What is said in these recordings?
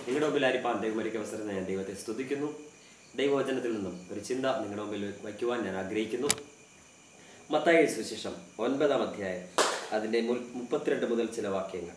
നിങ്ങളുടെ മുമ്പിൽ ആയിരിക്കാൻ ദൈവമരിക്ക് അവസരം ഞാൻ ദൈവത്തെ സ്തുതിക്കുന്നു ദൈവവചനത്തിൽ നിന്നും ഒരു ചിന്ത നിങ്ങളുടെ മുമ്പിൽ വയ്ക്കുവാൻ ഞാൻ ആഗ്രഹിക്കുന്നു മത്തായി സുശേഷം ഒൻപതാം അധ്യായം അതിൻ്റെ മുൽ- മുപ്പത്തിരണ്ട് മുതൽ ചില വാക്യങ്ങൾ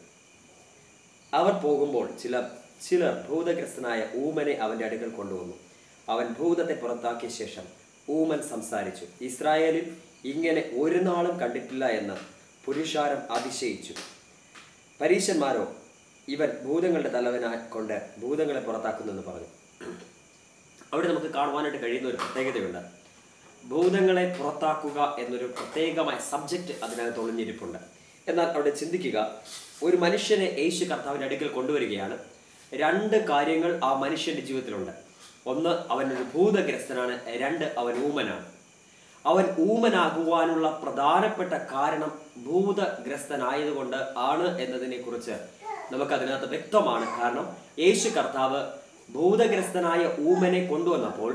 അവർ പോകുമ്പോൾ ചില ചിലർ ഭൂതഗ്രസ്തനായ ഊമനെ അവന്റെ അടുക്കൽ കൊണ്ടുവന്നു അവൻ ഭൂതത്തെ പുറത്താക്കിയ ശേഷം ഊമൻ സംസാരിച്ചു ഇസ്രായേലിൽ ഇങ്ങനെ ഒരു നാളും കണ്ടിട്ടില്ല എന്ന് പുരുഷാരം അതിശയിച്ചു പരീശന്മാരോ ഇവൻ ഭൂതങ്ങളുടെ തലവനാ കൊണ്ട് ഭൂതങ്ങളെ പുറത്താക്കുന്നെന്ന് പറഞ്ഞു അവിടെ നമുക്ക് കാണുവാനായിട്ട് കഴിയുന്ന ഒരു പ്രത്യേകതയുണ്ട് ഭൂതങ്ങളെ പുറത്താക്കുക എന്നൊരു പ്രത്യേകമായ സബ്ജക്റ്റ് അതിനകത്ത് ഒളിഞ്ഞിരിപ്പുണ്ട് എന്നാൽ അവിടെ ചിന്തിക്കുക ഒരു മനുഷ്യനെ യേശു കർത്താവിൻ്റെ അടുക്കൽ കൊണ്ടുവരികയാണ് രണ്ട് കാര്യങ്ങൾ ആ മനുഷ്യന്റെ ജീവിതത്തിലുണ്ട് ഒന്ന് അവനൊരു ഭൂതഗ്രസ്തനാണ് രണ്ട് അവൻ ഊമനാണ് അവൻ ഊമനാകുവാനുള്ള പ്രധാനപ്പെട്ട കാരണം ഭൂതഗ്രസ്തനായതുകൊണ്ട് ആണ് എന്നതിനെ കുറിച്ച് നമുക്ക് അതിനകത്ത് വ്യക്തമാണ് കാരണം യേശു കർത്താവ് ഭൂതഗ്രസ്തനായ ഊമനെ കൊണ്ടുവന്നപ്പോൾ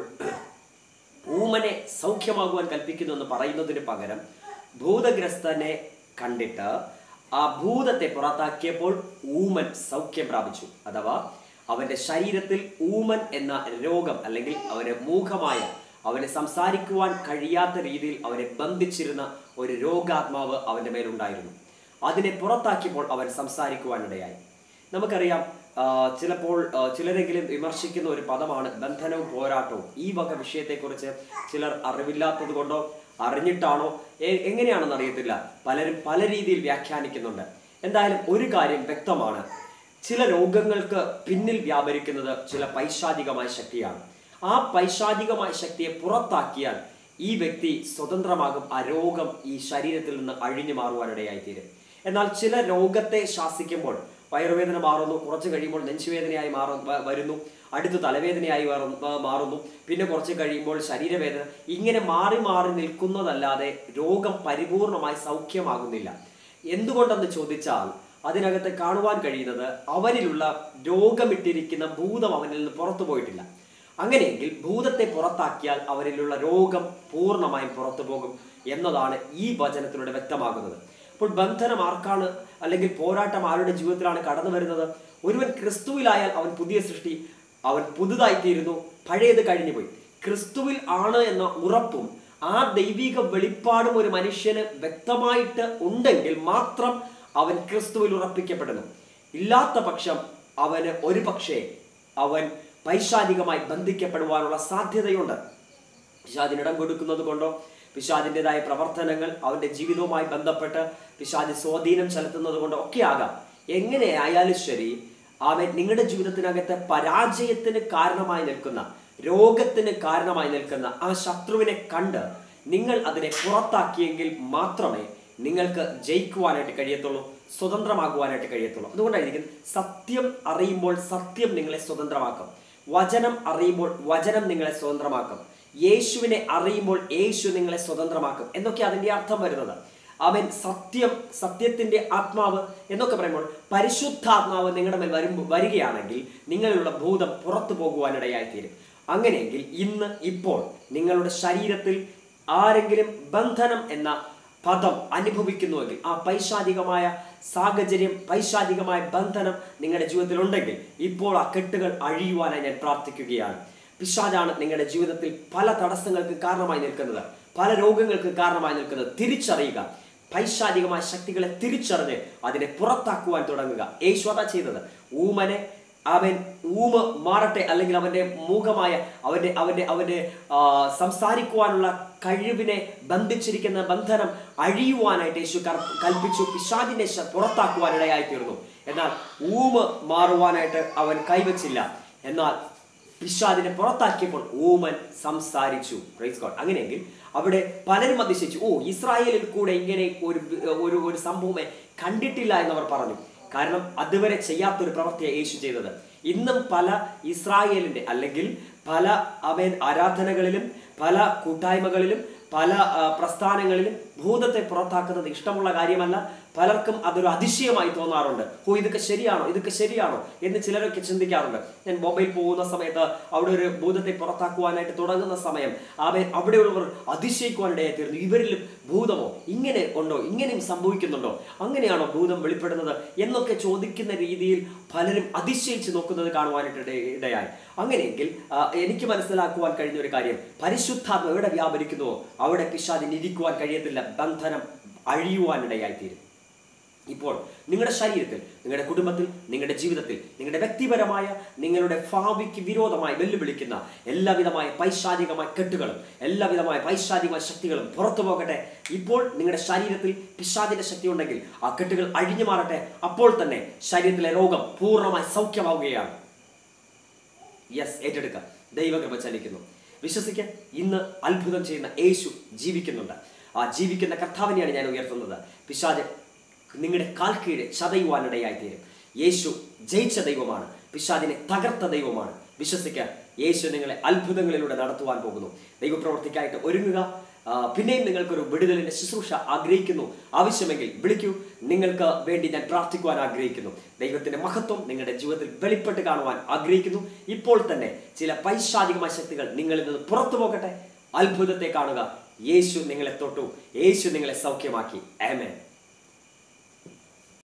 ഊമനെ സൗഖ്യമാകുവാൻ കൽപ്പിക്കുന്നു എന്ന് പറയുന്നതിന് പകരം ഭൂതഗ്രസ്തനെ കണ്ടിട്ട് ആ ഭൂതത്തെ പുറത്താക്കിയപ്പോൾ ഊമൻ സൗഖ്യം പ്രാപിച്ചു അഥവാ അവന്റെ ശരീരത്തിൽ ഊമൻ എന്ന രോഗം അല്ലെങ്കിൽ അവന് മൂഖമായ അവന് സംസാരിക്കുവാൻ കഴിയാത്ത രീതിയിൽ അവനെ ബന്ധിച്ചിരുന്ന ഒരു രോഗാത്മാവ് അവന്റെ മേലുണ്ടായിരുന്നു അതിനെ പുറത്താക്കിയപ്പോൾ അവൻ സംസാരിക്കുവാനിടയായി നമുക്കറിയാം ആ, ചിലപ്പോൾ ആ, ചിലരെങ്കിലും വിമർശിക്കുന്ന ഒരു പദമാണ് ബന്ധനവും പോരാട്ടവും ഈ വക വിഷയത്തെക്കുറിച്ച് ചിലർ അറിവില്ലാത്തത് കൊണ്ടോ അറിഞ്ഞിട്ടാണോ എ- എങ്ങനെയാണെന്ന് അറിയത്തില്ല പലരും പല രീതിയിൽ വ്യാഖ്യാനിക്കുന്നുണ്ട് എന്തായാലും ഒരു കാര്യം വ്യക്തമാണ് ചില രോഗങ്ങൾക്ക് പിന്നിൽ വ്യാപരിക്കുന്നത് ചില പൈശാചികമായ ശക്തിയാണ് ആ പൈശാചികമായ ശക്തിയെ പുറത്താക്കിയാൽ ഈ വ്യക്തി സ്വതന്ത്രമാകും ആ രോഗം ഈ ശരീരത്തിൽ നിന്ന് അഴിഞ്ഞു മാറുവാനിടയായിത്തീരും എന്നാൽ ചില രോഗത്തെ ശാസിക്കുമ്പോൾ വയറുവേദന മാറുന്നു കുറച്ച് കഴിയുമ്പോൾ നെഞ്ചുവേദനയായി മാറു വ- വരുന്നു അടുത്ത് തലവേദനയായി മാറും- ആ, മാറുന്നു പിന്നെ കുറച്ച് കഴിയുമ്പോൾ ശരീരവേദന ഇങ്ങനെ മാറി മാറി നിൽക്കുന്നതല്ലാതെ രോഗം പരിപൂർണമായി സൗഖ്യമാകുന്നില്ല എന്തുകൊണ്ടെന്ന് ചോദിച്ചാൽ അതിനകത്ത് കാണുവാൻ കഴിയുന്നത് അവനിലുള്ള രോഗമിട്ടിരിക്കുന്ന ഭൂതം അവനിൽ നിന്ന് പുറത്തു പോയിട്ടില്ല അങ്ങനെയെങ്കിൽ ഭൂതത്തെ പുറത്താക്കിയാൽ അവരിലുള്ള രോഗം പൂർണ്ണമായും പുറത്തു പോകും എന്നതാണ് ഈ വചനത്തിലൂടെ വ്യക്തമാകുന്നത് അപ്പോൾ ബന്ധനം ആർക്കാണ് അല്ലെങ്കിൽ പോരാട്ടം ആരുടെ ജീവിതത്തിലാണ് കടന്നു വരുന്നത് ഒരുവൻ ക്രിസ്തുവിലായാൽ അവൻ പുതിയ സൃഷ്ടി അവൻ പുതുതായിത്തീരുന്നു പഴയത് കഴിഞ്ഞുപോയി ക്രിസ്തുവിൽ ആണ് എന്ന ഉറപ്പും ആ ദൈവിക വെളിപ്പാടും ഒരു മനുഷ്യന് വ്യക്തമായിട്ട് ഉണ്ടെങ്കിൽ മാത്രം അവൻ ക്രിസ്തുവിൽ ഉറപ്പിക്കപ്പെടുന്നു ഇല്ലാത്ത പക്ഷം അവന് ഒരു പക്ഷേ അവൻ പൈശാചികമായി ബന്ധിക്കപ്പെടുവാനുള്ള സാധ്യതയുണ്ട് പിശാദിന് ഇടം കൊടുക്കുന്നത് കൊണ്ടോ പിശാദിൻ്റെതായ പ്രവർത്തനങ്ങൾ അവന്റെ ജീവിതവുമായി ബന്ധപ്പെട്ട് പിശാദ് സ്വാധീനം ചെലുത്തുന്നത് കൊണ്ടോ ഒക്കെ ആകാം എങ്ങനെ ആയാലും ശരി അവൻ നിങ്ങളുടെ ജീവിതത്തിനകത്ത് പരാജയത്തിന് കാരണമായി നിൽക്കുന്ന രോഗത്തിന് കാരണമായി നിൽക്കുന്ന ആ ശത്രുവിനെ കണ്ട് നിങ്ങൾ അതിനെ പുറത്താക്കിയെങ്കിൽ മാത്രമേ നിങ്ങൾക്ക് ജയിക്കുവാനായിട്ട് കഴിയത്തുള്ളൂ സ്വതന്ത്രമാകുവാനായിട്ട് കഴിയത്തുള്ളൂ അതുകൊണ്ടായിരിക്കും സത്യം അറിയുമ്പോൾ സത്യം നിങ്ങളെ സ്വതന്ത്രമാക്കും വചനം അറിയുമ്പോൾ വചനം നിങ്ങളെ സ്വതന്ത്രമാക്കും യേശുവിനെ അറിയുമ്പോൾ യേശു നിങ്ങളെ സ്വതന്ത്രമാക്കും എന്നൊക്കെ അതിന്റെ അർത്ഥം വരുന്നത് അവൻ സത്യം സത്യത്തിന്റെ ആത്മാവ് എന്നൊക്കെ പറയുമ്പോൾ പരിശുദ്ധാത്മാവ് നിങ്ങളുടെ മേൽ വരുമ്പോൾ വരികയാണെങ്കിൽ നിങ്ങളിലുള്ള ഭൂതം പുറത്തു പോകുവാനിടയായിത്തീരും അങ്ങനെയെങ്കിൽ ഇന്ന് ഇപ്പോൾ നിങ്ങളുടെ ശരീരത്തിൽ ആരെങ്കിലും ബന്ധനം എന്ന പദം അനുഭവിക്കുന്നുവെങ്കിൽ ആ പൈശാചികമായ സാഹചര്യം പൈശാചികമായ ബന്ധനം നിങ്ങളുടെ ജീവിതത്തിൽ ഉണ്ടെങ്കിൽ ഇപ്പോൾ ആ കെട്ടുകൾ അഴിയുവാനായി ഞാൻ പ്രാർത്ഥിക്കുകയാണ് പിശാചാണ് നിങ്ങളുടെ ജീവിതത്തിൽ പല തടസ്സങ്ങൾക്ക് കാരണമായി നിൽക്കുന്നത് പല രോഗങ്ങൾക്ക് കാരണമായി നിൽക്കുന്നത് തിരിച്ചറിയുക പൈശാചികമായ ശക്തികളെ തിരിച്ചറിഞ്ഞ് അതിനെ പുറത്താക്കുവാൻ തുടങ്ങുക യേശു അതാ ചെയ്തത് ഊമനെ അവൻ ഊമ മാറട്ടെ അല്ലെങ്കിൽ അവന്റെ മൂഖമായ അവന്റെ അവന്റെ അവന്റെ ആ, സംസാരിക്കുവാനുള്ള കഴിവിനെ ബന്ധിച്ചിരിക്കുന്ന ബന്ധനം അഴിയുവാനായിട്ട് യേശു കർ- കൽപ്പിച്ചു പിശാദിനെ ശ- പുറത്താക്കുവാനിടയായി തീർന്നു എന്നാൽ ഊമ മാറുവാനായിട്ട് അവൻ കൈവച്ചില്ല എന്നാൽ പിശാദിനെ പുറത്താക്കിയപ്പോൾ ഊമൻ സംസാരിച്ചു പ്രൈസ് ഗോഡ് അങ്ങനെയെങ്കിൽ അവിടെ പലരും അതിശയിച്ചു ഓ ഇസ്രായേലിൽ കൂടെ ഇങ്ങനെ ഒരു ഒരു ഒരു സംഭവമേ കണ്ടിട്ടില്ല എന്നവർ പറഞ്ഞു കാരണം അതുവരെ ചെയ്യാത്തൊരു പ്രവൃത്തിയാണ് യേശു ചെയ്തത് ഇന്നും പല ഇസ്രായേലിന്റെ അല്ലെങ്കിൽ പല അവൻ ആരാധനകളിലും പല കൂട്ടായ്മകളിലും പല ആ, പ്രസ്ഥാനങ്ങളിലും ഭൂതത്തെ പുറത്താക്കുന്നത് ഇഷ്ടമുള്ള കാര്യമല്ല പലർക്കും അതൊരു അതിശയമായി തോന്നാറുണ്ട് ഓ ഇതൊക്കെ ശരിയാണോ ഇതൊക്കെ ശരിയാണോ എന്ന് ചിലരൊക്കെ ചിന്തിക്കാറുണ്ട് ഞാൻ മൊബൈൽ പോകുന്ന സമയത്ത് അവിടെ ഒരു ഭൂതത്തെ പുറത്താക്കുവാനായിട്ട് തുടങ്ങുന്ന സമയം അവ അവിടെയുള്ളവർ അതിശയിക്കുവാനിടയായി തീർന്നു ഇവരിലും ഭൂതമോ ഇങ്ങനെ ഉണ്ടോ ഇങ്ങനെയും സംഭവിക്കുന്നുണ്ടോ അങ്ങനെയാണോ ഭൂതം വെളിപ്പെടുന്നത് എന്നൊക്കെ ചോദിക്കുന്ന രീതിയിൽ പലരും അതിശയിച്ച് നോക്കുന്നത് കാണുവാനായിട്ട് ഇട- ഇടയായി അങ്ങനെയെങ്കിൽ ആ, എനിക്ക് മനസ്സിലാക്കുവാൻ കഴിഞ്ഞ ഒരു കാര്യം പരിശുദ്ധാത്മ എവിടെ വ്യാപരിക്കുന്നുവോ അവിടെ പിശാദിന് ഇരിക്കുവാൻ കഴിയത്തില്ല ബന്ധനം അഴിയുവാനിടയായി തീരും ഇപ്പോൾ നിങ്ങളുടെ ശരീരത്തിൽ നിങ്ങളുടെ കുടുംബത്തിൽ നിങ്ങളുടെ ജീവിതത്തിൽ നിങ്ങളുടെ വ്യക്തിപരമായ നിങ്ങളുടെ ഭാവിക്ക് വിരോധമായി വെല്ലുവിളിക്കുന്ന എല്ലാവിധമായ പൈശാചികമായ കെട്ടുകളും എല്ലാവിധമായ പൈശാചികമായ ശക്തികളും പുറത്തു പോകട്ടെ ഇപ്പോൾ നിങ്ങളുടെ ശരീരത്തിൽ പിശാചിന്റെ ശക്തി ഉണ്ടെങ്കിൽ ആ കെട്ടുകൾ അഴിഞ്ഞു മാറട്ടെ അപ്പോൾ തന്നെ ശരീരത്തിലെ രോഗം പൂർണ്ണമായി സൗഖ്യമാവുകയാണ് യെസ് ഏറ്റെടുക്കാം ദൈവകൃപ ചലിക്കുന്നു വിശ്വസിക്കാൻ ഇന്ന് അത്ഭുതം ചെയ്യുന്ന യേശു ജീവിക്കുന്നുണ്ട് ആ ജീവിക്കുന്ന കർത്താവിനെയാണ് ഞാൻ ഉയർത്തുന്നത് പിശാജ് നിങ്ങളുടെ കാൽ കീഴെ ചതയുവാനിടയായി തീരും യേശു ജയിച്ച ദൈവമാണ് പിശാദിനെ തകർത്ത ദൈവമാണ് വിശ്വസിക്കാൻ യേശു നിങ്ങളെ അത്ഭുതങ്ങളിലൂടെ നടത്തുവാൻ പോകുന്നു ദൈവപ്രവർത്തിക്കായിട്ട് ഒരുങ്ങുക ആ, പിന്നെയും നിങ്ങൾക്കൊരു വിടുതലിന്റെ ശുശ്രൂഷ ആഗ്രഹിക്കുന്നു ആവശ്യമെങ്കിൽ വിളിക്കൂ നിങ്ങൾക്ക് വേണ്ടി ഞാൻ പ്രാർത്ഥിക്കുവാൻ ആഗ്രഹിക്കുന്നു ദൈവത്തിന്റെ മഹത്വം നിങ്ങളുടെ ജീവിതത്തിൽ വെളിപ്പെട്ട് കാണുവാൻ ആഗ്രഹിക്കുന്നു ഇപ്പോൾ തന്നെ ചില പൈശാചികമായ ശക്തികൾ നിങ്ങളിൽ നിന്ന് പുറത്തു പോകട്ടെ അത്ഭുതത്തെ കാണുക യേശു നിങ്ങളെ തൊട്ടു യേശു നിങ്ങളെ സൗഖ്യമാക്കി ആമേൻ